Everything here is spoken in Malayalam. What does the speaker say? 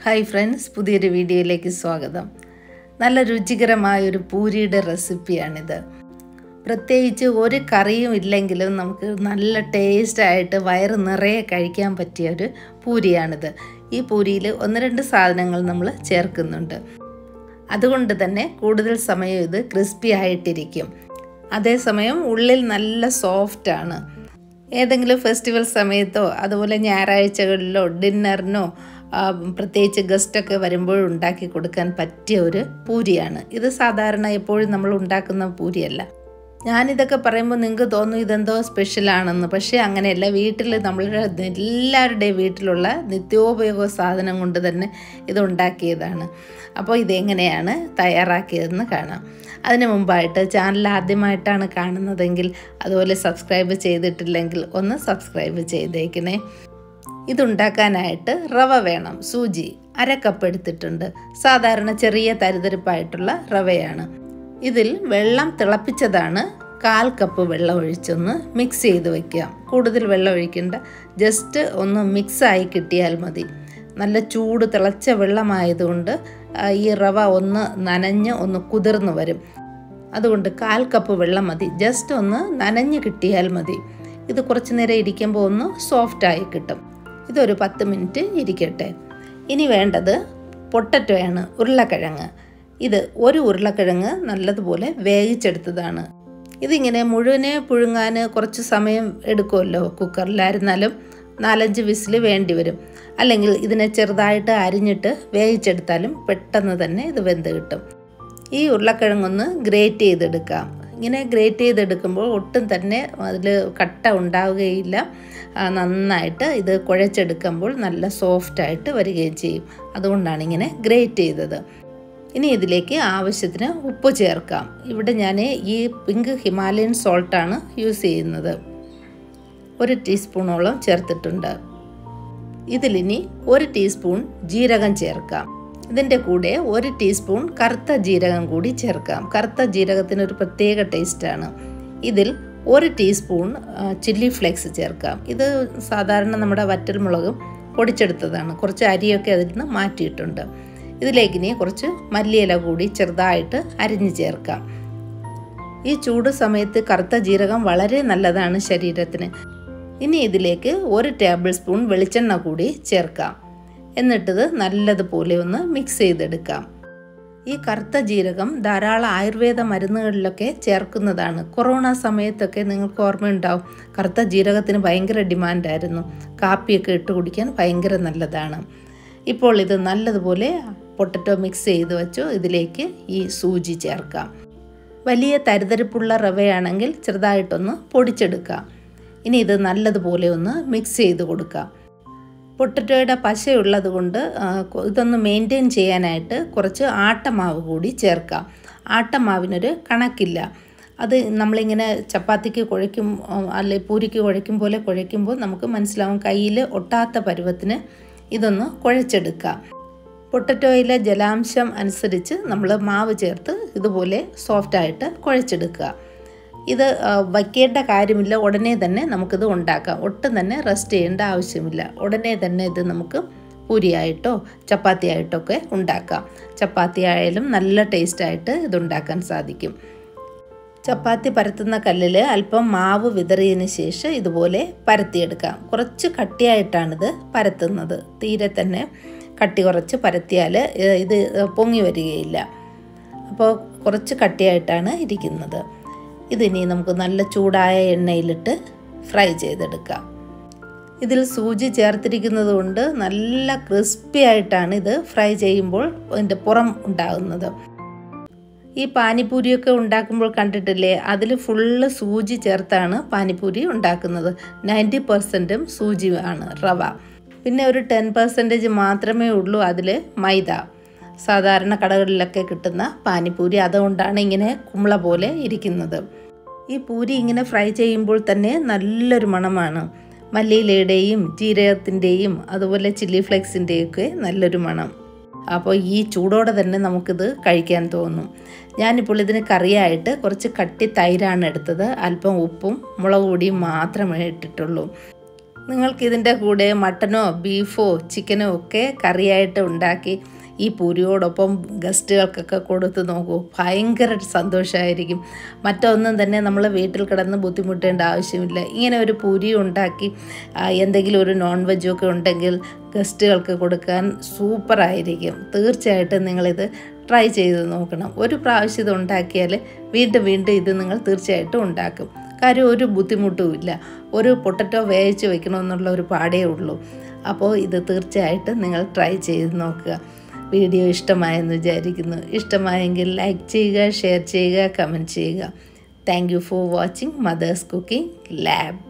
ഹായ് ഫ്രണ്ട്സ് പുതിയൊരു വീഡിയോയിലേക്ക് സ്വാഗതം നല്ല രുചികരമായ ഒരു പൂരിയുടെ റെസിപ്പിയാണിത് പ്രത്യേകിച്ച് ഒരു കറിയും ഇല്ലെങ്കിലും നമുക്ക് നല്ല ടേസ്റ്റായിട്ട് വയറ് നിറയെ കഴിക്കാൻ പറ്റിയ ഒരു പൂരിയാണിത് ഈ പൂരിയിൽ ഒന്ന് രണ്ട് സാധനങ്ങൾ നമ്മൾ ചേർക്കുന്നുണ്ട് അതുകൊണ്ട് തന്നെ കൂടുതൽ സമയം ഇത് ക്രിസ്പി ആയിട്ടിരിക്കും അതേസമയം ഉള്ളിൽ നല്ല സോഫ്റ്റാണ് ഏതെങ്കിലും ഫെസ്റ്റിവൽ സമയത്തോ അതുപോലെ ഞായറാഴ്ചകളിലോ ഡിന്നറിനോ പ്രത്യേകിച്ച് ഗസ്റ്റൊക്കെ വരുമ്പോൾ ഉണ്ടാക്കി കൊടുക്കാൻ പറ്റിയ ഒരു പൂരിയാണ് ഇത് സാധാരണ എപ്പോഴും നമ്മൾ ഉണ്ടാക്കുന്ന പൂരിയല്ല ഞാനിതൊക്കെ പറയുമ്പോൾ നിങ്ങൾക്ക് തോന്നും ഇതെന്തോ സ്പെഷ്യലാണെന്ന് പക്ഷേ അങ്ങനെയല്ല വീട്ടിൽ നമ്മളുടെ എല്ലാവരുടെയും വീട്ടിലുള്ള നിത്യോപയോഗ സാധനം കൊണ്ട് തന്നെ ഇത് ഉണ്ടാക്കിയതാണ് അപ്പോൾ ഇതെങ്ങനെയാണ് തയ്യാറാക്കിയതെന്ന് കാണാം അതിന് മുമ്പായിട്ട് ചാനൽ ആദ്യമായിട്ടാണ് കാണുന്നതെങ്കിൽ അതുപോലെ സബ്സ്ക്രൈബ് ചെയ്തിട്ടില്ലെങ്കിൽ ഒന്ന് സബ്സ്ക്രൈബ് ചെയ്തേക്കണേ ഇതുണ്ടാക്കാനായിട്ട് റവ വേണം സൂചി അര കപ്പ് എടുത്തിട്ടുണ്ട് സാധാരണ ചെറിയ തരിതരിപ്പായിട്ടുള്ള റവയാണ് ഇതിൽ വെള്ളം തിളപ്പിച്ചതാണ് കാൽ കപ്പ് വെള്ളം ഒഴിച്ചൊന്ന് മിക്സ് ചെയ്ത് വയ്ക്കാം കൂടുതൽ വെള്ളം ഒഴിക്കേണ്ട ജസ്റ്റ് ഒന്ന് മിക്സായി കിട്ടിയാൽ മതി നല്ല ചൂട് തിളച്ച വെള്ളമായതുകൊണ്ട് ഈ റവ ഒന്ന് നനഞ്ഞ് ഒന്ന് കുതിർന്ന് വരും അതുകൊണ്ട് കാൽ കപ്പ് വെള്ളം മതി ജസ്റ്റ് ഒന്ന് നനഞ്ഞ് കിട്ടിയാൽ മതി ഇത് കുറച്ച് നേരം ഇരിക്കുമ്പോൾ ഒന്ന് സോഫ്റ്റായി കിട്ടും ഇതൊരു പത്ത് മിനിറ്റ് ഇരിക്കട്ടെ ഇനി വേണ്ടത് പൊട്ടറ്റോയാണ് ഉരുളക്കിഴങ്ങ് ഇത് ഒരു ഉരുളക്കിഴങ്ങ് നല്ലതുപോലെ വേവിച്ചെടുത്തതാണ് ഇതിങ്ങനെ മുഴുവനെ പുഴുങ്ങാൻ കുറച്ച് സമയം എടുക്കുമല്ലോ കുക്കറിലായിരുന്നാലും നാലഞ്ച് വിസിൽ വേണ്ടി വരും അല്ലെങ്കിൽ ഇതിനെ ചെറുതായിട്ട് അരിഞ്ഞിട്ട് വേവിച്ചെടുത്താലും പെട്ടെന്ന് തന്നെ ഇത് വെന്ത് കിട്ടും ഈ ഉരുളക്കിഴങ്ങൊന്ന് ഗ്രേറ്റ് ചെയ്തെടുക്കാം ഇങ്ങനെ ഗ്രേറ്റ് ചെയ്തെടുക്കുമ്പോൾ ഒട്ടും തന്നെ അതിൽ കട്ട ഉണ്ടാവുകയില്ല നന്നായിട്ട് ഇത് കുഴച്ചെടുക്കുമ്പോൾ നല്ല സോഫ്റ്റായിട്ട് വരികയും ചെയ്യും അതുകൊണ്ടാണ് ഇങ്ങനെ ഗ്രേറ്റ് ചെയ്തത് ഇനി ഇതിലേക്ക് ആവശ്യത്തിന് ഉപ്പ് ചേർക്കാം ഇവിടെ ഞാൻ ഈ പിങ്ക് ഹിമാലയൻ സോൾട്ടാണ് യൂസ് ചെയ്യുന്നത് ഒരു ടീസ്പൂണോളം ചേർത്തിട്ടുണ്ട് ഇതിലിനി ഒരു ടീസ്പൂൺ ജീരകം ചേർക്കാം ഇതിൻ്റെ കൂടെ ഒരു ടീസ്പൂൺ കറുത്ത ജീരകം കൂടി ചേർക്കാം കറുത്ത ജീരകത്തിന് ഒരു പ്രത്യേക ടേസ്റ്റാണ് ഇതിൽ ഒരു ടീസ്പൂൺ ചില്ലി ഫ്ലേക്സ് ചേർക്കാം ഇത് സാധാരണ നമ്മുടെ വറ്റൽമുളകും പൊടിച്ചെടുത്തതാണ് കുറച്ച് അരിയൊക്കെ അതിൽ നിന്ന് മാറ്റിയിട്ടുണ്ട് ഇതിലേക്ക് ഇനി കുറച്ച് മല്ലിയില കൂടി ചെറുതായിട്ട് അരിഞ്ഞ് ചേർക്കാം ഈ ചൂട് സമയത്ത് കറുത്ത ജീരകം വളരെ നല്ലതാണ് ശരീരത്തിന് ഇനി ഇതിലേക്ക് ഒരു ടേബിൾ സ്പൂൺ വെളിച്ചെണ്ണ കൂടി ചേർക്കാം എന്നിട്ടിത് നല്ലതുപോലെ ഒന്ന് മിക്സ് ചെയ്തെടുക്കാം ഈ കറുത്ത ജീരകം ധാരാളം ആയുർവേദ മരുന്നുകളിലൊക്കെ ചേർക്കുന്നതാണ് കൊറോണ സമയത്തൊക്കെ നിങ്ങൾക്ക് ഓർമ്മയുണ്ടാവും കറുത്ത ജീരകത്തിന് ഭയങ്കര ഡിമാൻഡായിരുന്നു കാപ്പിയൊക്കെ ഇട്ട് കുടിക്കാൻ ഭയങ്കര നല്ലതാണ് ഇപ്പോൾ ഇത് നല്ലതുപോലെ പൊട്ടറ്റോ മിക്സ് ചെയ്ത് വെച്ചു ഇതിലേക്ക് ഈ സൂചി ചേർക്കാം വലിയ തരിതരിപ്പുള്ള റവയാണെങ്കിൽ ചെറുതായിട്ടൊന്ന് പൊടിച്ചെടുക്കാം ഇനി ഇത് നല്ലതുപോലെ ഒന്ന് മിക്സ് ചെയ്ത് കൊടുക്കാം പൊട്ടറ്റോയുടെ പശയുള്ളത് കൊണ്ട് ഇതൊന്ന് മെയിൻറ്റെയിൻ ചെയ്യാനായിട്ട് കുറച്ച് ആട്ടമാവ് കൂടി ചേർക്കാം ആട്ടമാവിനൊരു കണക്കില്ല അത് നമ്മളിങ്ങനെ ചപ്പാത്തിക്ക് കുഴയ്ക്കും അല്ലെ പൂരിക്ക് കുഴയ്ക്കും പോലെ കുഴയ്ക്കുമ്പോൾ നമുക്ക് മനസ്സിലാവും കയ്യിൽ ഒട്ടാത്ത പരുവത്തിന് ഇതൊന്ന് കുഴച്ചെടുക്കാം പൊട്ടറ്റോയിലെ ജലാംശം അനുസരിച്ച് നമ്മൾ മാവ് ചേർത്ത് ഇതുപോലെ സോഫ്റ്റായിട്ട് കുഴച്ചെടുക്കുക ഇത് വയ്ക്കേണ്ട കാര്യമില്ല ഉടനെ തന്നെ നമുക്കിത് ഉണ്ടാക്കാം ഒട്ടും തന്നെ റെസ്റ്റ് ചെയ്യേണ്ട ആവശ്യമില്ല ഉടനെ തന്നെ ഇത് നമുക്ക് പൂരിയായിട്ടോ ചപ്പാത്തി ആയിട്ടൊക്കെ ഉണ്ടാക്കാം ചപ്പാത്തി ആയാലും നല്ല ടേസ്റ്റായിട്ട് ഇത് ഉണ്ടാക്കാൻ സാധിക്കും ചപ്പാത്തി പരത്തുന്ന കല്ലിൽ അല്പം മാവ് വിതറിയതിന് ശേഷം ഇതുപോലെ പരത്തിയെടുക്കാം കുറച്ച് കട്ടിയായിട്ടാണിത് പരത്തുന്നത് തീരെ തന്നെ കട്ടി കുറച്ച് പരത്തിയാൽ ഇത് പൊങ്ങി വരികയില്ല അപ്പോൾ കുറച്ച് കട്ടിയായിട്ടാണ് ഇരിക്കുന്നത് ഇതിനി നമുക്ക് നല്ല ചൂടായ എണ്ണയിലിട്ട് ഫ്രൈ ചെയ്തെടുക്കാം ഇതിൽ സൂചി ചേർത്തിരിക്കുന്നത് കൊണ്ട് നല്ല ക്രിസ്പി ആയിട്ടാണ് ഇത് ഫ്രൈ ചെയ്യുമ്പോൾ ഇതിൻ്റെ പുറം ഉണ്ടാകുന്നത് ഈ പാനിപ്പൂരിയൊക്കെ ഉണ്ടാക്കുമ്പോൾ കണ്ടിട്ടില്ലേ അതിൽ ഫുള്ള് സൂചി ചേർത്താണ് പാനിപ്പൂരി ഉണ്ടാക്കുന്നത് നയൻറ്റി പെർസെൻറ്റും സൂചി ആണ് റവ പിന്നെ ഒരു ടെൻ പെർസെൻറ്റേജ് മാത്രമേ ഉള്ളൂ അതിൽ മൈദ സാധാരണ കടകളിലൊക്കെ കിട്ടുന്ന പാനിപ്പൂരി അതുകൊണ്ടാണ് ഇങ്ങനെ കുമ്പള പോലെ ഇരിക്കുന്നത് ഈ പൂരി ഇങ്ങനെ ഫ്രൈ ചെയ്യുമ്പോൾ തന്നെ നല്ലൊരു മണമാണ് മല്ലിയിലയുടെയും ജീരകത്തിൻ്റെയും അതുപോലെ ചില്ലി ഫ്ലേക്സിൻ്റെയും ഒക്കെ നല്ലൊരു മണം അപ്പോൾ ഈ ചൂടോടെ തന്നെ നമുക്കിത് കഴിക്കാൻ തോന്നും ഞാനിപ്പോൾ ഇതിന് കറിയായിട്ട് കുറച്ച് കട്ടി തൈരാണ് എടുത്തത് അല്പം ഉപ്പും മുളക് പൊടിയും മാത്രമേ ഇട്ടിട്ടുള്ളൂ നിങ്ങൾക്കിതിൻ്റെ കൂടെ മട്ടനോ ബീഫോ ചിക്കനോ ഒക്കെ കറിയായിട്ട് ഉണ്ടാക്കി ഈ പൂരിയോടൊപ്പം ഗസ്റ്റുകൾക്കൊക്കെ കൊടുത്ത് നോക്കൂ ഭയങ്കര സന്തോഷമായിരിക്കും മറ്റൊന്നും തന്നെ നമ്മൾ വീട്ടിൽ കിടന്ന് ബുദ്ധിമുട്ടേണ്ട ആവശ്യമില്ല ഇങ്ങനെ ഒരു പൂരി ഉണ്ടാക്കി ആ, എന്തെങ്കിലും ഒരു നോൺ വെജും ഒക്കെ ഉണ്ടെങ്കിൽ ഗസ്റ്റുകൾക്ക് കൊടുക്കാൻ സൂപ്പറായിരിക്കും തീർച്ചയായിട്ടും നിങ്ങളിത് ട്രൈ ചെയ്ത് നോക്കണം ഒരു പ്രാവശ്യം ഇത് ഉണ്ടാക്കിയാൽ വീണ്ടും വീണ്ടും ഇത് നിങ്ങൾ തീർച്ചയായിട്ടും ഉണ്ടാക്കും കാര്യം ഒരു ബുദ്ധിമുട്ടുമില്ല ഒരു പൊട്ടറ്റോ വേവിച്ച് വെക്കണമെന്നുള്ള ഒരു പാടേ ഉള്ളൂ അപ്പോൾ ഇത് തീർച്ചയായിട്ടും നിങ്ങൾ ട്രൈ ചെയ്ത് നോക്കുക വീഡിയോ ഇഷ്ടമായെന്ന് വിചാരിക്കുന്നു ഇഷ്ടമായെങ്കിൽ ലൈക്ക് ചെയ്യുക ഷെയർ ചെയ്യുക കമൻറ്റ് ചെയ്യുക thank you for watching mother's cooking lab